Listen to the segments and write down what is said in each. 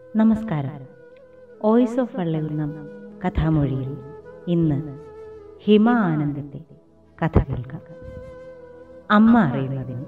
നമസ്കാരം voice of Vallikunnam കഥാമൊഴിയിൽ ഇന്ന് ഹിമ ആനന്ദത്തെ കഥ കേൾക്കാം അമ്മ അറിയുന്നതിന്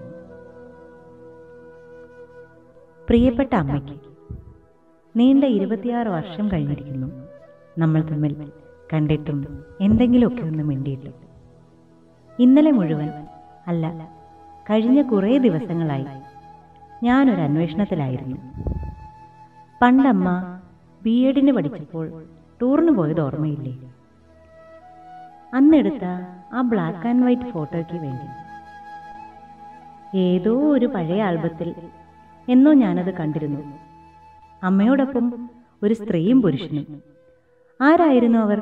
പ്രിയപ്പെട്ട അമ്മയ്ക്ക് നീണ്ട ഇരുപത്തിയാറ് വർഷം കഴിഞ്ഞിരിക്കുന്നു നമ്മൾ തമ്മിൽ കണ്ടിട്ടും എന്തെങ്കിലുമൊക്കെ ഒന്ന് മിണ്ടിയിട്ടും ഇന്നലെ മുഴുവൻ അല്ല കഴിഞ്ഞ കുറേ ദിവസങ്ങളായി ഞാനൊരു അന്വേഷണത്തിലായിരുന്നു പണ്ടമ്മ ബി എഡിന് പഠിച്ചപ്പോൾ ടൂറിന് പോയത് ഓർമ്മയില്ലേ അന്നെടുത്ത ആ ബ്ലാക്ക് ആൻഡ് വൈറ്റ് ഫോട്ടോയ്ക്ക് വേണ്ടി ഏതോ ഒരു പഴയ ആൽബത്തിൽ എന്നോ ഞാനത് കണ്ടിരുന്നു അമ്മയോടൊപ്പം ഒരു സ്ത്രീയും പുരുഷനും ആരായിരുന്നു അവർ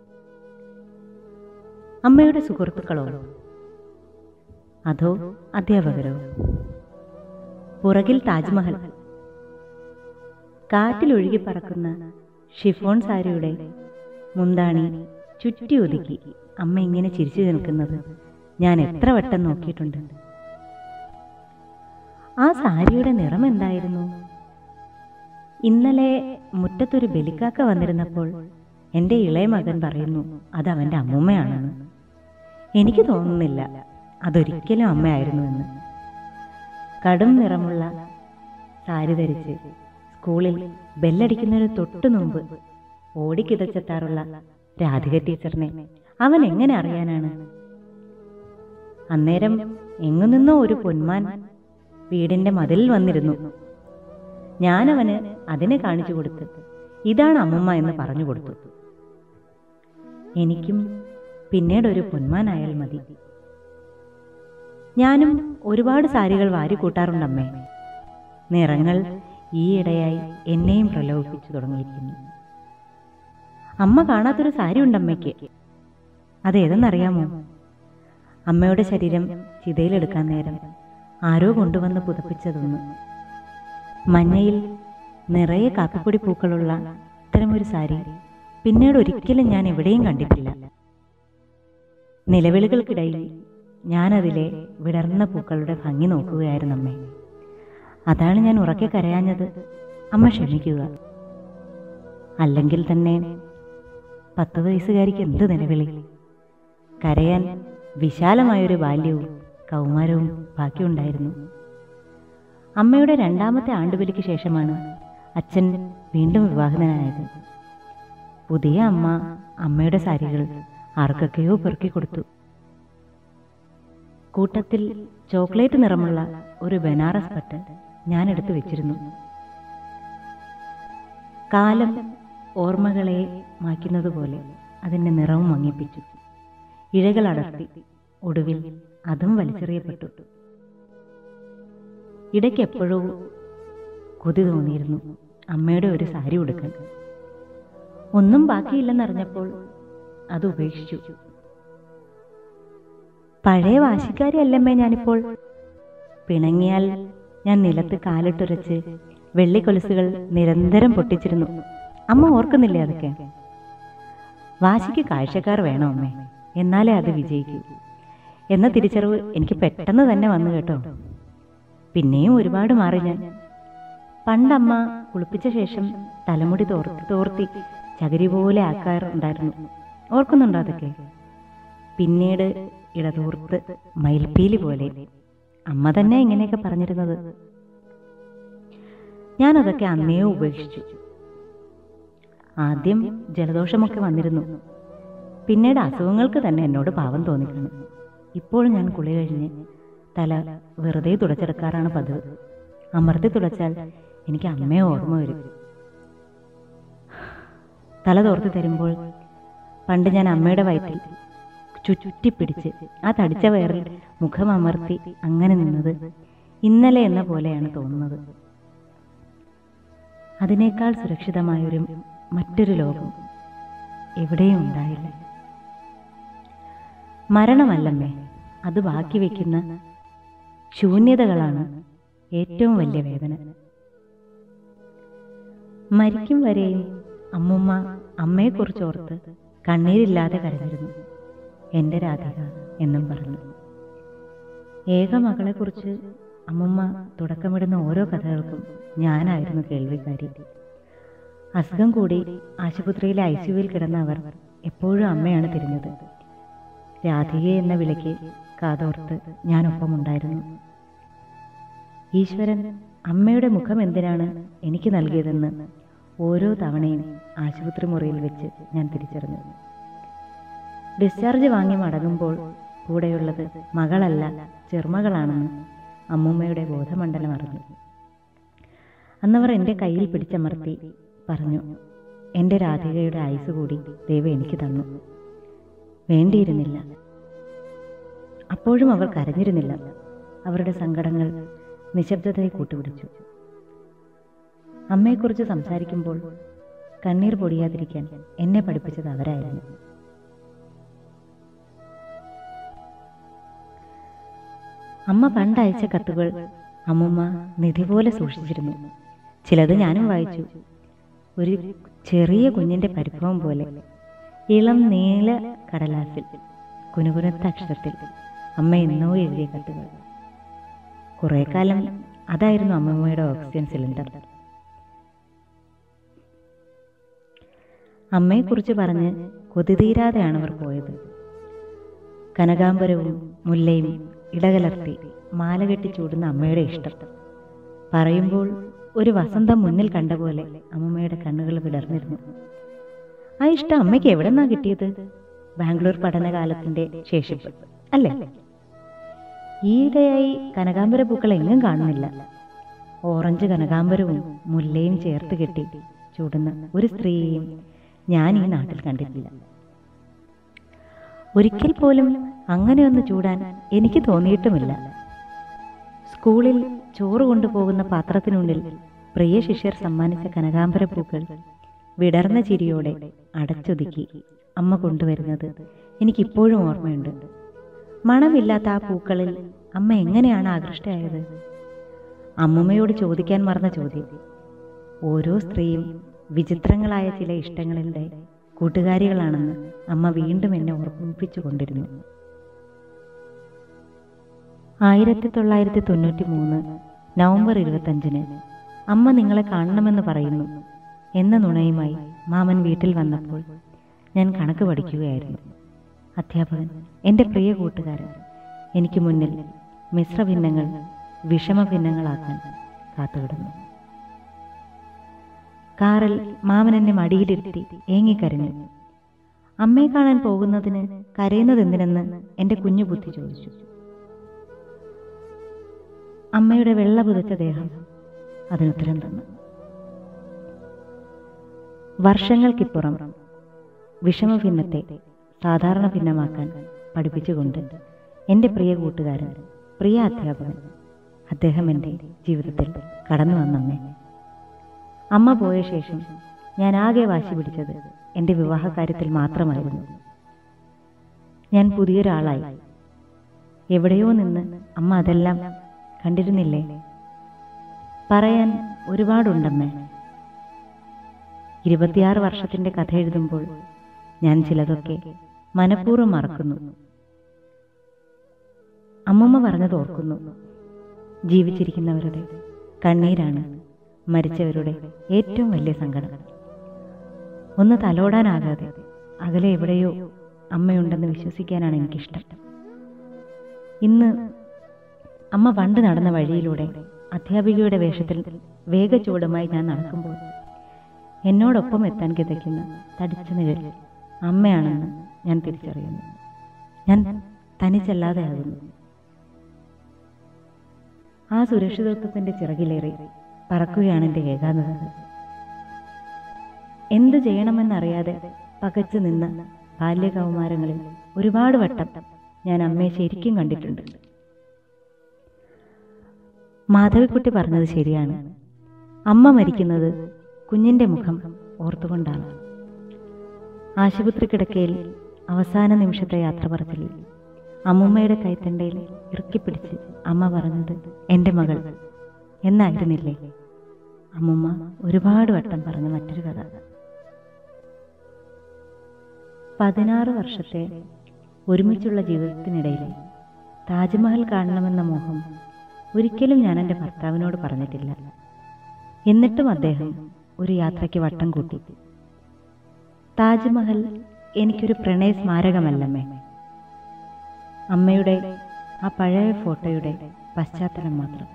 അമ്മയുടെ സുഹൃത്തുക്കളോ അതോ അധ്യാപകരോ പുറകിൽ താജ്മഹൽ കാറ്റിലൊഴുകി പറക്കുന്ന ഷിഫോൺ സാരിയുടെ മുന്താണി ചുറ്റി ഒതുക്കി അമ്മ ഇങ്ങനെ ചിരിച്ചു നിൽക്കുന്നത് ഞാൻ എത്ര വട്ടം നോക്കിയിട്ടുണ്ട് ആ സാരിയുടെ നിറം എന്തായിരുന്നു ഇന്നലെ മുറ്റത്തൊരു ബലിക്കാക്ക വന്നിരുന്നപ്പോൾ എൻ്റെ ഇളയ മകൻ പറയുന്നു അത് അവൻ്റെ അമ്മൂമ്മയാണെന്ന് എനിക്ക് തോന്നുന്നില്ല അതൊരിക്കലും അമ്മയായിരുന്നുവെന്ന് കടും നിറമുള്ള സാരി ധരിച്ച് സ്കൂളിൽ ബെല്ലടിക്കുന്നതിന് തൊട്ടു മുമ്പ് ഓടിക്കിതച്ചെത്താറുള്ള രാധിക ടീച്ചറിനെ അവൻ എങ്ങനെ അറിയാനാണ് അന്നേരം എങ്ങു നിന്നോ ഒരു പൊന്മാൻ വീടിന്റെ മതിലിൽ വന്നിരുന്നു ഞാനവന് അതിനെ കാണിച്ചു കൊടുത്ത് ഇതാണ് അമ്മമ്മ എന്ന് പറഞ്ഞു കൊടുത്തു എനിക്കും പിന്നീട് ഒരു പൊന്മാനായാൽ മതി ഞാനും ഒരുപാട് സാരികൾ വാരിക്കൂട്ടാറുണ്ടമ്മേ നിറങ്ങൾ ഈയിടെയായി എന്നെയും പ്രലോഭിപ്പിച്ചു തുടങ്ങിയിരിക്കുന്നു അമ്മ കാണാത്തൊരു സാരി ഉണ്ടമ്മയ്ക്ക് അതേതെന്നറിയാമോ അമ്മയുടെ ശരീരം ചിതയിലെടുക്കാൻ നേരം ആരോ കൊണ്ടുവന്ന് പുതപ്പിച്ചതൊന്ന് മഞ്ഞയിൽ നിറയെ കാപ്പിപ്പൊടി പൂക്കളുള്ള ഇത്തരമൊരു സാരി പിന്നീട് ഒരിക്കലും ഞാൻ എവിടെയും കണ്ടിട്ടില്ല നിലവിളികൾക്കിടയിൽ ഞാനതിലെ വിടർന്ന പൂക്കളുടെ ഭംഗി നോക്കുകയായിരുന്നു അമ്മേ അതാണ് ഞാൻ ഉറക്കെ കരയാഞ്ഞത് അമ്മ ക്ഷമിക്കുക അല്ലെങ്കിൽ തന്നെ പത്ത് വയസ്സുകാരിക്ക് എന്ത് നിലവിളി കരയാൻ വിശാലമായൊരു ബാല്യവും കൗമാരവും ബാക്കിയുണ്ടായിരുന്നു അമ്മയുടെ രണ്ടാമത്തെ ആണ്ടുബലിക്ക് ശേഷമാണ് അച്ഛൻ വീണ്ടും വിവാഹിതനായത് പുതിയ അമ്മ അമ്മയുടെ സാരികൾ ആർക്കൊക്കെയോ പെറുക്കി കൊടുത്തു കൂട്ടത്തിൽ ചോക്ലേറ്റ് നിറമുള്ള ഒരു ബനാറസ് പട്ട് ഞാൻ എടുത്തു വെച്ചിരുന്നു കാലം ഓർമ്മകളെ മായ്ക്കുന്നത് പോലെ അതിൻ്റെ നിറവും മങ്ങിപ്പിച്ചു ഇഴകൾ അടർത്തി ഒടുവിൽ അതും വലിച്ചെറിയപ്പെട്ടു ഇടയ്ക്ക് എപ്പോഴോ കൊതി തോന്നിയിരുന്നു അമ്മയുടെ ഒരു സാരി ഉടുക്കാൻ ഒന്നും ബാക്കിയില്ലെന്നറിഞ്ഞപ്പോൾ അത് ഉപേക്ഷിച്ചു പഴയ വാശിക്കാരി അല്ലമ്മേ ഞാനിപ്പോൾ പിണങ്ങിയാൽ ഞാൻ നിലത്ത് കാലിട്ടുരച്ച് വെള്ളിക്കൊലുസുകൾ നിരന്തരം പൊട്ടിച്ചിരുന്നു അമ്മ ഓർക്കുന്നില്ലേ അതൊക്കെ വാശിക്ക് കാഴ്ചക്കാർ വേണം അമ്മേ എന്നാലേ അത് വിജയിക്കൂ എന്ന തിരിച്ചറിവ് എനിക്ക് പെട്ടെന്ന് തന്നെ വന്നു കേട്ടോ പിന്നെയും ഒരുപാട് മാറി ഞാൻ പണ്ടമ്മ കുളിപ്പിച്ച ശേഷം തലമുടി തോർത്തി തോർത്തി ചകിരി പോലെ ആക്കാറുണ്ടായിരുന്നു ഓർക്കുന്നുണ്ടോ അതൊക്കെ പിന്നീട് ഇടതൂർത്ത് മയിൽപ്പീലി പോലെ അമ്മ തന്നെ ഇങ്ങനെയൊക്കെ പറഞ്ഞിരുന്നത് ഞാനതൊക്കെ അന്നേ ഉപേക്ഷിച്ചു ആദ്യം ജലദോഷമൊക്കെ വന്നിരുന്നു പിന്നീട് അസുഖങ്ങൾക്ക് തന്നെ എന്നോട് പാവം തോന്നിക്കുന്നു ഇപ്പോൾ ഞാൻ കുളി കഴിഞ്ഞ് തല വെറുതെ തുടച്ചെടുക്കാറാണ് പതിവ് അമർത്തി തുടച്ചാൽ എനിക്ക് അമ്മയെ ഓർമ്മ വരും തല തോർത്തി തരുമ്പോൾ പണ്ട് ഞാൻ അമ്മയുടെ വയറ്റിൽ ചുറ്റിപ്പിടിച്ച് ആ തടിച്ച വയറിൽ മുഖം അമർത്തി അങ്ങനെ നിന്നത് ഇന്നലെ എന്ന പോലെയാണ് തോന്നുന്നത് അതിനേക്കാൾ സുരക്ഷിതമായൊരു മറ്റൊരു ലോകം എവിടെയും ഉണ്ടായില്ല മരണമല്ലമ്മേ അത് ബാക്കി വയ്ക്കുന്ന ശൂന്യതകളാണ് ഏറ്റവും വലിയ വേദന മരിക്കും വരെയും അമ്മുമ്മ അമ്മയെക്കുറിച്ച് ഓർത്ത് കണ്ണീരില്ലാതെ കരഞ്ഞിരുന്നു എൻ്റെ രാധിക എന്നും പറഞ്ഞു ഏക മകളെക്കുറിച്ച് അമ്മുമ്മ തുടക്കമിടുന്ന ഓരോ കഥകൾക്കും ഞാനായിരുന്നു കേൾവിക്കാരി അസുഖം കൂടി ആശുപത്രിയിലെ ഐ സിയുവിൽ കിടന്ന അവർ എപ്പോഴും അമ്മയാണ് തിരിഞ്ഞത് രാധിക എന്ന വിളിക്ക് കാതോർത്ത് ഞാനൊപ്പമുണ്ടായിരുന്നു ഈശ്വരൻ അമ്മയുടെ മുഖം എന്തിനാണ് എനിക്ക് നൽകിയതെന്ന് ഓരോ തവണയും ആശുപത്രി മുറിയിൽ വെച്ച് ഞാൻ തിരിച്ചറിഞ്ഞു ഡിസ്ചാർജ് വാങ്ങി മടങ്ങുമ്പോൾ കൂടെയുള്ളത് മകളല്ല ചെറുമകളാണെന്ന് അമ്മൂമ്മയുടെ ബോധമണ്ഡലം അറിഞ്ഞു അന്നവർ എൻ്റെ കയ്യിൽ പിടിച്ചമർത്തി പറഞ്ഞു എൻ്റെ രാധികയുടെ ആയുസ് കൂടി ദൈവം എനിക്ക് തന്നു വേണ്ടിയിരുന്നില്ല അപ്പോഴും അവർ കരഞ്ഞിരുന്നില്ല അവരുടെ സങ്കടങ്ങൾ നിശബ്ദതയെ കൂട്ടുപിടിച്ചു അമ്മയെക്കുറിച്ച് സംസാരിക്കുമ്പോൾ കണ്ണീർ പൊടിയാതിരിക്കാൻ എന്നെ പഠിപ്പിച്ചത് അവരായിരുന്നു അമ്മ പണ്ടയച്ച കത്തുകൾ അമ്മുമ്മ നിധി പോലെ സൂക്ഷിച്ചിരുന്നു ചിലത് ഞാനും വായിച്ചു ഒരു ചെറിയ കുഞ്ഞിന്റെ പരിഭവം പോലെ ഇളം നീല കടലാസിൽ കുനുകുനത്ത അക്ഷരത്തിൽ അമ്മ എന്നോ എഴുതിയ കത്തുകൾ കുറെ കാലം അതായിരുന്നു അമ്മമ്മയുടെ ഓക്സിജൻ സിലിണ്ടർ അമ്മയെക്കുറിച്ച് പറഞ്ഞ് കൊതിതീരാതെയാണ് അവർ പോയത് കനകാംബരവും മുല്ലയും ഇടകലർത്തി മാല കെട്ടി ചൂടുന്ന അമ്മയുടെ ഇഷ്ടം പറയുമ്പോൾ ഒരു വസന്തം മുന്നിൽ കണ്ട പോലെ അമ്മമ്മയുടെ കണ്ണുകൾ വിടർന്നിരുന്നു ആ ഇഷ്ടം അമ്മയ്ക്ക് എവിടെ നിന്നാ കിട്ടിയത് ബാംഗ്ലൂർ പഠനകാലത്തിന്റെ ശേഷിപ്പ് അല്ലേ ഈയിടെയായി കനകാംബര പൂക്കൾ എങ്ങും കാണുന്നില്ല ഓറഞ്ച് കനകാംബരവും മുല്ലയും ചേർത്ത് കെട്ടി ചൂടുന്ന ഒരു സ്ത്രീയെയും ഞാൻ ഈ നാട്ടിൽ കണ്ടിട്ടില്ല ഒരിക്കൽ പോലും അങ്ങനെയൊന്ന് ചൂടാൻ എനിക്ക് തോന്നിയിട്ടുമില്ല സ്കൂളിൽ ചോറ് കൊണ്ടുപോകുന്ന പാത്രത്തിനുള്ളിൽ പ്രിയ ശിഷ്യർ സമ്മാനിച്ച കനകാംബര പൂക്കൾ വിടർന്ന ചിരിയോടെ അടച്ചൊതുക്കി അമ്മ കൊണ്ടുവരുന്നത് എനിക്കിപ്പോഴും ഓർമ്മയുണ്ട് മണമില്ലാത്ത ആ പൂക്കളിൽ അമ്മ എങ്ങനെയാണ് ആകൃഷ്ടയായത് അമ്മമ്മയോട് ചോദിക്കാൻ മറന്ന ചോദ്യം ഓരോ സ്ത്രീയും വിചിത്രങ്ങളായ ചില ഇഷ്ടങ്ങളുടെ കൂട്ടുകാരികളാണെന്ന് അമ്മ വീണ്ടും എന്നെ ഓർമ്മിപ്പിച്ചു കൊണ്ടിരുന്നു ആയിരത്തി തൊള്ളായിരത്തി തൊണ്ണൂറ്റി മൂന്ന് നവംബർ ഇരുപത്തഞ്ചിന് അമ്മ നിങ്ങളെ കാണണമെന്ന് പറയുന്നു എന്ന നുണയുമായി മാമൻ വീട്ടിൽ വന്നപ്പോൾ ഞാൻ കണക്ക് പഠിക്കുകയായിരുന്നു അധ്യാപകൻ എൻ്റെ പ്രിയ കൂട്ടുകാരൻ എനിക്ക് മുന്നിൽ മിശ്രഭിന്നങ്ങൾ വിഷമഭിന്നങ്ങളാക്കാൻ കാത്തുകിടന്നു കാറിൽ മാമൻ എന്നെ മടിയിലിരുത്തി ഏങ്ങിക്കരഞ്ഞു അമ്മയെ കാണാൻ പോകുന്നതിന് കരയുന്നത് എന്തിനെന്ന് എൻ്റെ കുഞ്ഞു ബുദ്ധി ചോദിച്ചു അമ്മയുടെ വെള്ള പുതച്ച ദേഹം അതിനുത്തരം തന്നു വർഷങ്ങൾക്കിപ്പുറം വിഷമഭിന്നത്തെ സാധാരണ ഭിന്നമാക്കാൻ പഠിപ്പിച്ചുകൊണ്ട് എൻ്റെ പ്രിയ കൂട്ടുകാരൻ പ്രിയ അധ്യാപകൻ അദ്ദേഹം എൻ്റെ ജീവിതത്തിൽ കടന്നു വന്നമ്മേ അമ്മ പോയ ശേഷം ഞാൻ ആകെ വാശി പിടിച്ചത് എൻ്റെ വിവാഹകാര്യത്തിൽ മാത്രമായിരുന്നു ഞാൻ പുതിയൊരാളായി എവിടെയോ നിന്ന് അമ്മ അതെല്ലാം കണ്ടിരുന്നില്ലേ പറയാൻ ഒരുപാടുണ്ടമ്മേ ഇരുപത്തിയാറ് വർഷത്തിന്റെ കഥ എഴുതുമ്പോൾ ഞാൻ ചിലതൊക്കെ മനഃപൂർവ്വം മറക്കുന്നു അമ്മമ്മ പറഞ്ഞത് ഓർക്കുന്നു ജീവിച്ചിരിക്കുന്നവരുടെ കണ്ണീരാണ് മരിച്ചവരുടെ ഏറ്റവും വലിയ സങ്കടം ഒന്ന് തലോടാനാകാതെ അകലെ എവിടെയോ അമ്മയുണ്ടെന്ന് വിശ്വസിക്കാനാണ് എനിക്കിഷ്ടം ഇന്ന് അമ്മ പണ്ട് നടന്ന വഴിയിലൂടെ അധ്യാപികയുടെ വേഷത്തിൽ വേഗചൂടുമായി ഞാൻ നടക്കുമ്പോൾ എന്നോടൊപ്പം എത്താൻ കിതയ്ക്കുന്ന തടിച്ച നിഴൽ അമ്മയാണെന്ന് ഞാൻ തിരിച്ചറിയുന്നു ഞാൻ തനിച്ചല്ലാതെയാകുന്നു ആ സുരക്ഷിതത്വത്തിന്റെ ചിറകിലേറി പറക്കുകയാണ് എൻ്റെ ഏകാന്തത എന്ത് ചെയ്യണമെന്നറിയാതെ പകച്ചു നിന്ന ബാല്യകൗമാരങ്ങളിൽ ഒരുപാട് വട്ടം ഞാൻ അമ്മയെ ശരിക്കും കണ്ടിട്ടുണ്ട് മാധവിക്കുട്ടി പറഞ്ഞത് ശരിയാണ് അമ്മ മരിക്കുന്നത് കുഞ്ഞിന്റെ മുഖം ഓർത്തുകൊണ്ടാണ് ആശുപത്രി കിടക്കയിൽ അവസാന നിമിഷത്തെ യാത്ര പറച്ചിലിൽ അമ്മുമ്മയുടെ കൈത്തണ്ടയിൽ ഇറുക്കിപ്പിടിച്ച് അമ്മ പറഞ്ഞത് എൻ്റെ മകൾ എന്നായിരുന്നില്ലേ അമ്മുമ്മ ഒരുപാട് വട്ടം പറഞ്ഞ മറ്റൊരു കഥ പതിനാറ് വർഷത്തെ ഒരുമിച്ചുള്ള ജീവിതത്തിനിടയിൽ താജ്മഹൽ കാണണമെന്ന മോഹം ഒരിക്കലും ഞാൻ എൻ്റെ ഭർത്താവിനോട് പറഞ്ഞിട്ടില്ല എന്നിട്ടും അദ്ദേഹം ഒരു യാത്രയ്ക്ക് വട്ടം കൂട്ടി താജ്മഹൽ എനിക്കൊരു പ്രണയ സ്മാരകമല്ലമ്മേ അമ്മയുടെ ആ പഴയ ഫോട്ടോയുടെ പശ്ചാത്തലം മാത്രം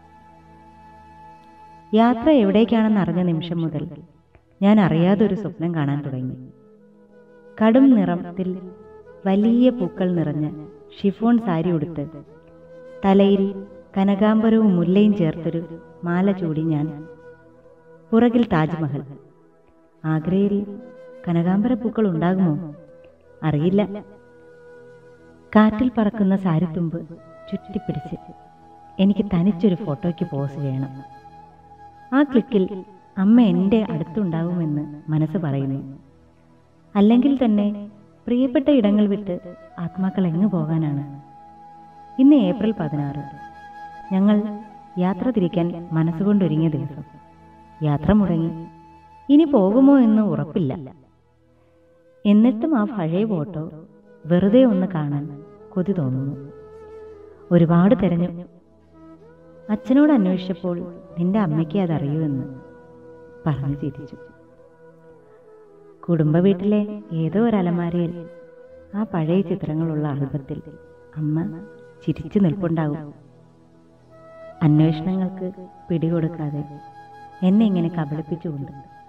യാത്ര എവിടേക്കാണെന്ന് അറിഞ്ഞ നിമിഷം മുതൽ ഞാൻ അറിയാതെ ഒരു സ്വപ്നം കാണാൻ തുടങ്ങി കടും നിറത്തിൽ വലിയ പൂക്കൾ നിറഞ്ഞ ഷിഫോൺ സാരി ഉടുത്ത് തലയിൽ കനകാംബരവും മുല്ലയും ചേർത്തൊരു മാല ചൂടി ഞാൻ പുറകിൽ താജ്മഹൽ ആഗ്രയിൽ കനകാംബര പൂക്കൾ ഉണ്ടാകുമോ അറിയില്ല കാറ്റിൽ പറക്കുന്ന സാരിത്തുമ്പ് ചുറ്റിപ്പിടിച്ച് എനിക്ക് തനിച്ചൊരു ഫോട്ടോയ്ക്ക് പോസ് ചെയ്യണം ആ ക്ലിക്കിൽ അമ്മ എൻ്റെ അടുത്തുണ്ടാകുമെന്ന് മനസ്സ് പറയുന്നു അല്ലെങ്കിൽ തന്നെ പ്രിയപ്പെട്ട ഇടങ്ങൾ വിട്ട് ആത്മാക്കൾ എങ്ങു പോകാനാണ് ഇന്ന് ഏപ്രിൽ പതിനാറ് ഞങ്ങൾ യാത്ര തിരിക്കാൻ മനസ്സുകൊണ്ടൊരുങ്ങിയ ദിവസം യാത്ര മുടങ്ങി ഇനി പോകുമോ എന്ന് ഉറപ്പില്ല എന്നിട്ടും ആ പഴയ ഫോട്ടോ വെറുതെ ഒന്ന് കാണാൻ കൊതി തോന്നുന്നു ഒരുപാട് തിരഞ്ഞു അച്ഛനോട് അന്വേഷിച്ചപ്പോൾ നിന്റെ അമ്മയ്ക്ക് അതറിയുമെന്ന് പറഞ്ഞു ചിരിച്ചു കുടുംബ വീട്ടിലെ ഏതോ ഒരു അലമാരയിൽ ആ പഴയ ചിത്രങ്ങളുള്ള ആൽബത്തിൽ അമ്മ ചിരിച്ചു നിൽപ്പുണ്ടാകും അന്വേഷണങ്ങൾക്ക് പിടികൊടുക്കാതെ എന്നെ ഇങ്ങനെ കബളിപ്പിച്ചുകൊണ്ട്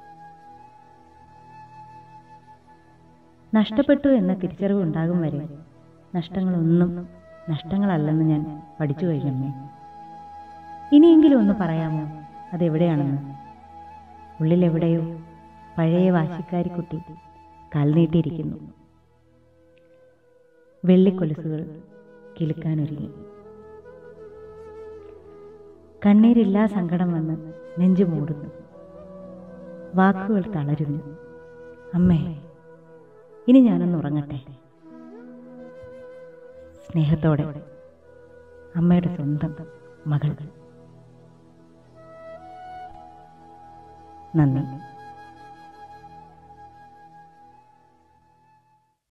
നഷ്ടപ്പെട്ടു എന്ന തിരിച്ചറിവ് ഉണ്ടാകും വരെ നഷ്ടങ്ങളൊന്നും നഷ്ടങ്ങളല്ലെന്ന് ഞാൻ പഠിച്ചു കഴിഞ്ഞമ്മേ ഇനിയെങ്കിലും ഒന്ന് പറയാമോ അതെവിടെയാണെന്ന് ഉള്ളിലെവിടെയോ പഴയ വാശിക്കാരി കുട്ടി കാൽ നീട്ടിയിരിക്കുന്നു വെള്ളിക്കൊലുസുകൾ കിലുക്കാനൊരുങ്ങി കണ്ണീരില്ലാ സങ്കടം വന്ന് നെഞ്ചു മൂടുന്നു വാക്കുകൾ തളരുന്നു അമ്മേ ഇനി ഞാനൊന്ന് ഉറങ്ങട്ടെ സ്നേഹത്തോടെ അമ്മയുടെ സ്വന്തം മകൾ നന്ദി